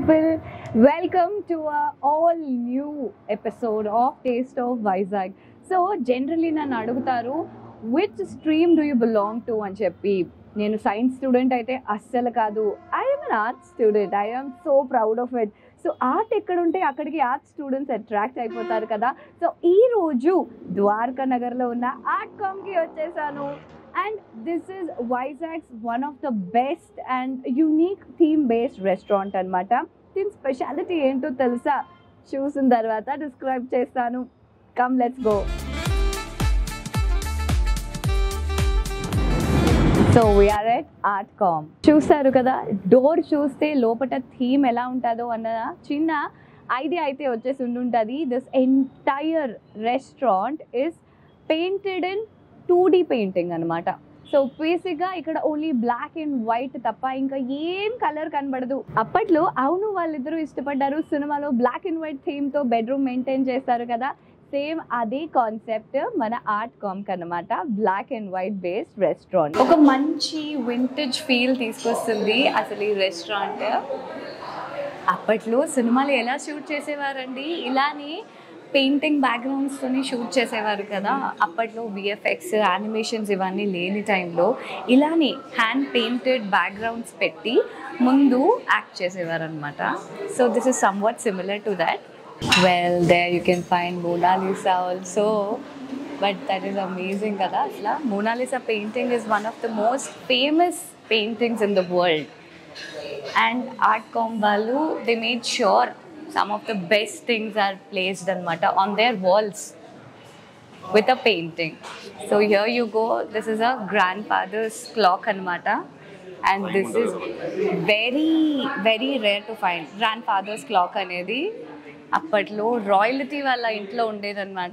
people. Welcome to a all new episode of Taste of Vizag. So generally నన్ను అడుగుతారు which stream do you belong to అని చెప్పి నేను science student అయితే అస్సలు కాదు I'm an art student I'm so proud of it so art ఎక్కడుంటే అక్కడికి ఆర్ట్ స్టూడెంట్స్ అట్రాక్ట్ అయిపోతారు కదా సో ఈ రోజు ద్వారకా నగర్లో ఉన్న ఆర్ట్ కామ్కి వచ్చేసాను and this is Vizag's one of the best and unique theme based restaurant అనమాట దీని స్పెషాలిటీ ఏంటో తెలుసా చూసిన తర్వాత డిస్క్రైబ్ చేస్తాను come let's go so we're at Art Com చూస్తారు కదా డోర్ చూస్తే లోపల థీమ్ ఎలా ఉంటుందో అన్న చిన్న ఐడియా అయితే వచ్చేసి ఉండుంటుంది this entire restaurant is painted in two D painting అనమాట సో బేసిక్గా ఇక్కడ ఓన్లీ బ్లాక్ అండ్ వైట్ తప్ప ఇంకా ఏం కలర్ కనబడదు అప్పట్లో అవును వాళ్ళిద్దరూ ఇష్టపడ్డారు సినిమాలో బ్లాక్ అండ్ వైట్ థీమ్తో బెడ్రూమ్ మెయింటైన్ చేస్తారు కదా సేమ్ అదే కాన్సెప్ట్ మన ఆర్ట్ కామ్క్ అనమాట black and white based restaurant ఒక మంచి వింటేజ్ ఫీల్ తీసుకొస్తుంది అసలు ఈ రెస్టారెంట్ అప్పట్లో సినిమాలు ఎలా షూట్ చేసేవారండి ఇలానే పెయింటింగ్ బ్యాక్గ్రౌండ్స్తోని షూట్ చేసేవారు కదా అప్పట్లో విఎఫ్ఎక్స్ యానిమేషన్స్ ఇవన్నీ లేని టైంలో ఇలానే హ్యాండ్ పెయింటెడ్ బ్యాక్గ్రౌండ్స్ పెట్టి ముందు యాక్ట్ చేసేవారు అనమాట so this is somewhat similar to that well they you can find Mona Lisa also but that is amazing కదా అసలు Mona Lisa painting is one of the most famous paintings in the world and Art Com వాళ్ళు they made sure some of the best things are placed అనమాట on their walls with a painting so here you go this is a grandfather's clock అనమాట and this is very very rare to find grandfather's clock అనేది అప్పట్లో royalty వాళ్ళ ఇంట్లో ఉండేదన్నమాట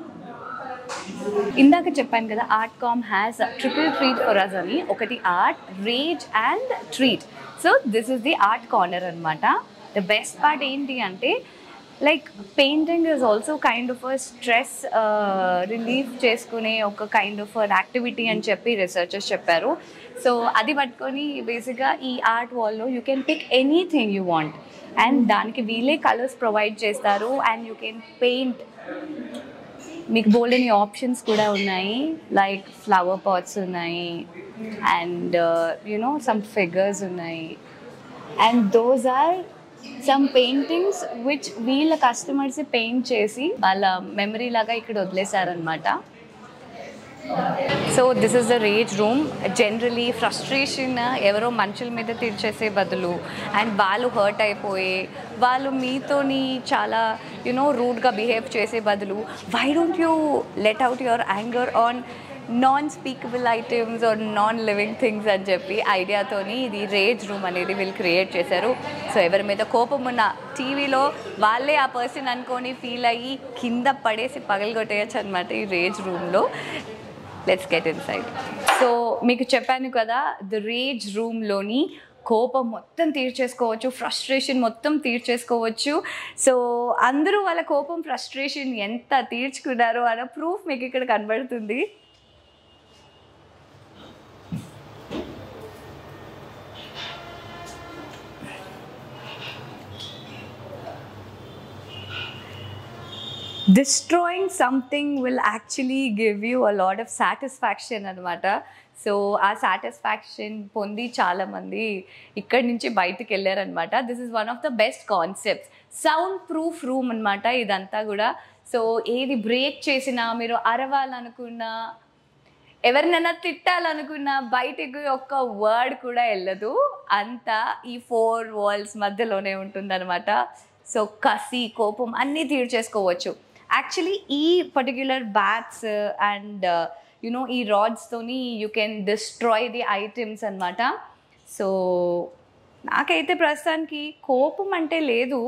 ఇందాక చెప్పాను కదా art calm has triple treat for us అని ఒకటి art rage and treat so this is the art corner అనమాట ద బెస్ట్ పార్ట్ ఏంటి అంటే like painting is also kind of stress relief చేసుకునే ఒక కైండ్ ఆఫ్ యాక్టివిటీ అని చెప్పి researchers చెప్పారు సో అది పట్టుకొని బేసిక్గా ఈ ఆర్ట్ వాల్లో you can pick anything you want and దానికి వీలే కలర్స్ ప్రొవైడ్ చేస్తారు అండ్ యూ కెన్ పెయింట్ మీకు బోల్డెని ఆప్షన్స్ కూడా ఉన్నాయి లైక్ ఫ్లవర్ పాట్స్ ఉన్నాయి అండ్ యునో సమ్ ఫిగర్స్ ఉన్నాయి and those are some paintings which వీళ్ళ కస్టమర్స్ పెయింట్ చేసి వాళ్ళ మెమరీ లాగా ఇక్కడ వదిలేశారనమాట so this is the rage room generally frustration ఎవరో మనుషుల మీద తీర్చేసే బదులు అండ్ వాళ్ళు హర్ట్ అయిపోయి వాళ్ళు మీతోని చాలా యునో రూడ్గా బిహేవ్ చేసే బదులు why don't you let out your anger on non speakable items or non living things అని చెప్పి ఐడియాతోని ఇది రేజ్ రూమ్ అనేది వీళ్ళు క్రియేట్ చేశారు సో ఎవరి మీద కోపం ఉన్న టీవీలో వాళ్ళే ఆ పర్సన్ అనుకొని ఫీల్ అయ్యి కింద పడేసి పగలగొట్టేయచ్చు అనమాట ఈ రేజ్ రూమ్లో let's get inside so మీకు చెప్పాను కదా ద రేజ్ రూమ్లోని కోపం మొత్తం తీర్చేసుకోవచ్చు ఫ్రస్ట్రేషన్ మొత్తం తీర్చేసుకోవచ్చు సో అందరూ వాళ్ళ కోపం ఫ్రస్ట్రేషన్ ఎంత తీర్చుకున్నారో అన్న ప్రూఫ్ మీకు ఇక్కడ కనబడుతుంది destroying something will actually give you a lot of satisfaction అనమాట సో ఆ సాటిస్ఫాక్షన్ పొంది చాలామంది ఇక్కడి నుంచి బయటకు వెళ్ళారనమాట this is one of the best concepts soundproof room అనమాట ఇదంతా కూడా సో ఏది బ్రేక్ చేసినా మీరు అరవాలనుకున్నా ఎవరినైనా తిట్టాలనుకున్నా బయటకు ఒక్క వర్డ్ కూడా వెళ్ళదు అంతా ఈ ఫోర్ వాల్స్ మధ్యలోనే ఉంటుందన్నమాట సో కసి కోపం అన్నీ తీర్చేసుకోవచ్చు యాక్చువల్లీ ఈ పర్టిక్యులర్ బ్యాట్స్ అండ్ యునో ఈ రాడ్స్తోని you can destroy the items అనమాట సో నాకైతే ప్రస్తుతానికి కోపం అంటే లేదు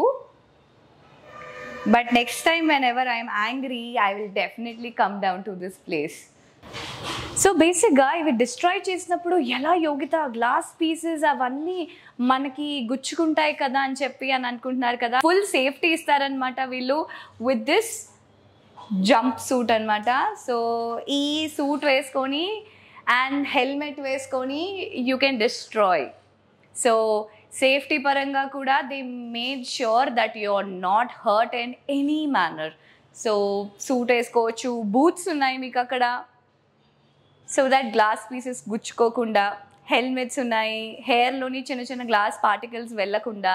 but next time whenever I'm angry I will definitely come down to this place so బేసిక్గా ఇవి డిస్ట్రాయ్ చేసినప్పుడు ఎలా యోగిత గ్లాస్ పీసెస్ అవన్నీ మనకి గుచ్చుకుంటాయి కదా అని చెప్పి అని అనుకుంటున్నారు కదా ఫుల్ సేఫ్టీ ఇస్తారనమాట వీళ్ళు విత్ దిస్ జంప్ సూట్ అనమాట సో ఈ సూట్ వేసుకొని అండ్ హెల్మెట్ వేసుకొని you can destroy so safety పరంగా కూడా they made sure that you are not hurt in any manner so suit వేసుకోవచ్చు బూట్స్ ఉన్నాయి మీకు అక్కడ సో దట్ గ్లాస్ పీసెస్ గుచ్చుకోకుండా హెల్మెట్స్ ఉన్నాయి హెయిర్లోని చిన్న చిన్న గ్లాస్ పార్టికల్స్ వెళ్ళకుండా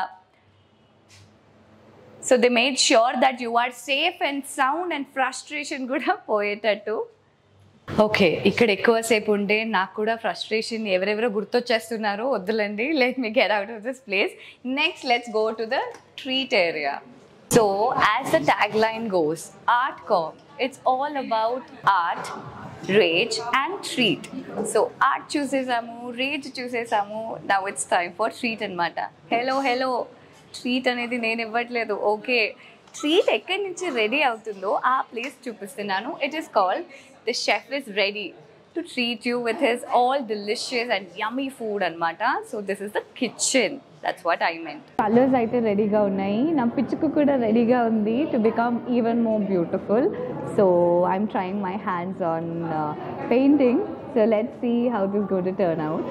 so they made sure that you are safe and sound and frustration కూడా పోయేటట్టు ఓకే ఇక్కడ ఎక్కువసేపు ఉంటే నాకు కూడా ఫ్రస్ట్రేషన్ ఎవరెవరో గుర్తొచ్చేస్తున్నారో వద్దులండి let me get out of this place next let's go to the treat area so as the tagline goes art calm it's all about art rage and treat so art చూసేసాము rage చూసేసాము now it's time for treat అనమాట hello hello treat అనేది నేను ఇవ్వట్లేదు okay treat ఎక్కడి నుంచి ready అవుతుందో ఆ ప్లేస్ చూపిస్తున్నాను it is called the chef is ready to treat you with his all delicious and yummy food అనమాట so this is the kitchen that's what I meant colours అయితే రెడీగా ఉన్నాయి నా పిచ్చుకు కూడా రెడీగా ఉంది to become even more beautiful so I'm trying my hands on painting so let see how this go to turn out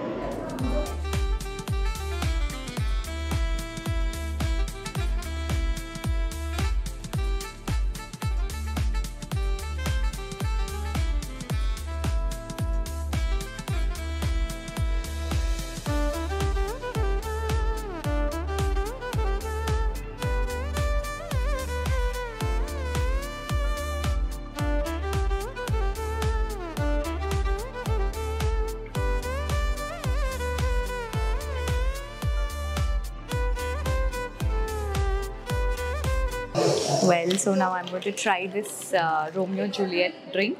Well, so now I'm going to try this uh, Romeo Juliet drink.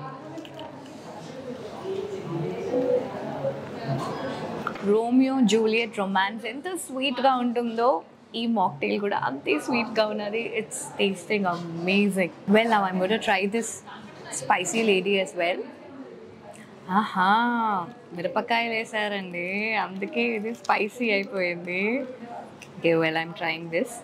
Romeo Juliet romance ఎంత స్వీట్గా ఉంటుందో ఈ mocktail కూడా అంతే స్వీట్గా ఉన్నది it's tasting amazing well now I'm got try this spicy lady yes well ఆహా మిరపకాయలు వేసారండి అందుకే ఇది స్పైసీ అయిపోయింది okay well I'm trying this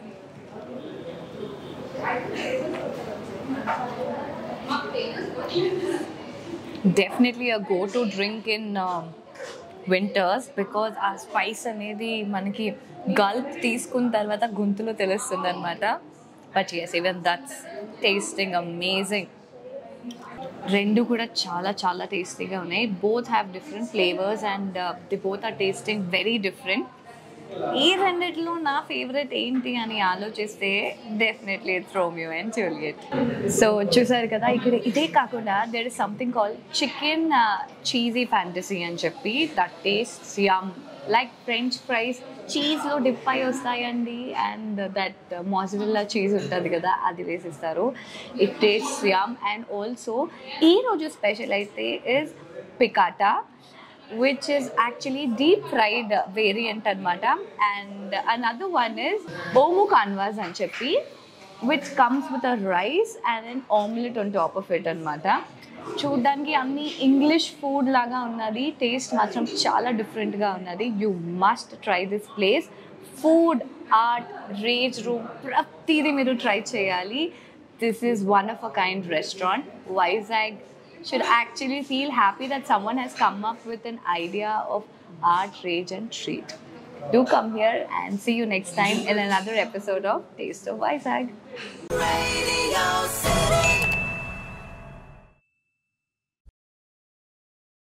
definitely a go to drink in winters because uh spice అనేది మనకి గల్ప్ తీసుకున్న తర్వాత గొంతులో తెలుస్తుంది అనమాట but yes even that's tasting amazing రెండు కూడా చాలా చాలా టేస్టీగా ఉన్నాయి both have different flavours and the both are tasting very different ఈ రెండిట్లో నా ఫేవరెట్ ఏంటి అని ఆలోచిస్తే definitely it's Romeo and Juliet so చూసారు కదా ఇక్కడ ఇదే కాకుండా there is something call chicken cheesy fantasy అని చెప్పి that taste yum like French fries చీజ్లో డిప్ అయి వస్తాయండి అండ్ దట్ మాజరిల్లా చీజ్ ఉంటుంది కదా అది వేసిస్తారు it taste yum and also ఈరోజు స్పెషల్ అయితే is piccata which is actually deep fried variant అనమాట అండ్ అనదర్ వన్ ఇస్ ఓము కాన్వాస్ అని చెప్పి which comes with a rice and an omelette on top of it అనమాట చూడ్డానికి అన్ని English food లాగా ఉన్నది టేస్ట్ మాత్రం చాలా డిఫరెంట్గా ఉన్నది you must try this place food art rage room ప్రతిదీ మీరు ట్రై చేయాలి this is one of a kind restaurant Vizag should actually feel happy that someone has come up with an idea of art, rage, and treat. Do come here and see you next time in another episode of Taste of Vizag. Radio City.